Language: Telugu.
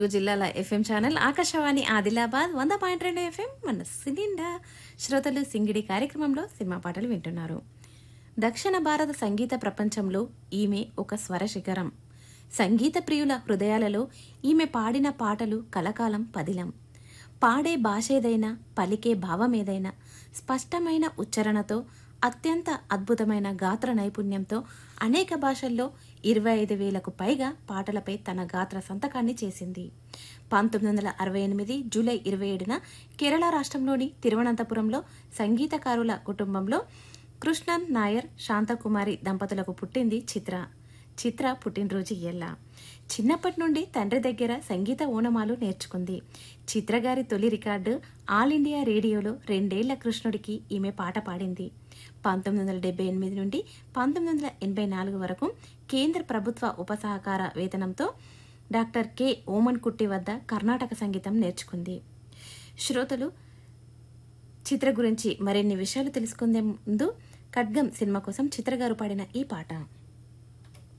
జిల్లాల ఎఫ్ఎం ఛానల్ ఆకాశవాణి ఆదిలాబాద్ వంద పాయింట్ రెండు ఎఫ్ఎం మన సినిండా శ్రోతలు సింగిడి కార్యక్రమంలో సినిమా పాటలు వింటున్నారు దక్షిణ భారత సంగీత ప్రపంచంలో ఈమె ఒక స్వర శిఖరం సంగీత ప్రియుల హృదయాలలో ఈమె పాడిన పాటలు కలకాలం పదిలం పాడే భాషేదైనా పలికే భావమేదైనా స్పష్టమైన ఉచ్చారణతో అత్యంత అద్భుతమైన గాత్ర నైపుణ్యంతో అనేక భాషల్లో ఇరవై ఐదు వేలకు పైగా పాటలపై తన గాత్ర సంతకాన్ని చేసింది పంతొమ్మిది వందల అరవై ఎనిమిది జూలై ఇరవై ఏడున కేరళ రాష్ట్రంలోని తిరువనంతపురంలో సంగీతకారుల కుటుంబంలో కృష్ణన్ నాయర్ శాంతకుమారి దంపతులకు పుట్టింది చిత్ర చిత్ర పుట్టినరోజు ఇయ్యల్ల చిన్నప్పటి నుండి తండ్రి దగ్గర సంగీత ఓనమాలు నేర్చుకుంది చిత్ర గారి తొలి రికార్డు ఆల్ ఇండియా రేడియోలో రెండేళ్ల కృష్ణుడికి ఈమె పాట పాడింది పంతొమ్మిది వందల డెబ్బై ఎనిమిది నుండి పంతొమ్మిది వందల ఎనభై నాలుగు వరకు కేంద్ర ప్రభుత్వ ఉపసహకార వేతనంతో డాక్టర్ కె ఓమన్ కుట్టి వద్ద కర్ణాటక సంగీతం నేర్చుకుంది శ్రోతలు చిత్ర గురించి మరిన్ని విషయాలు తెలుసుకుందే ముందు ఖడ్గం సినిమా కోసం చిత్ర గారు పాడిన ఈ పాట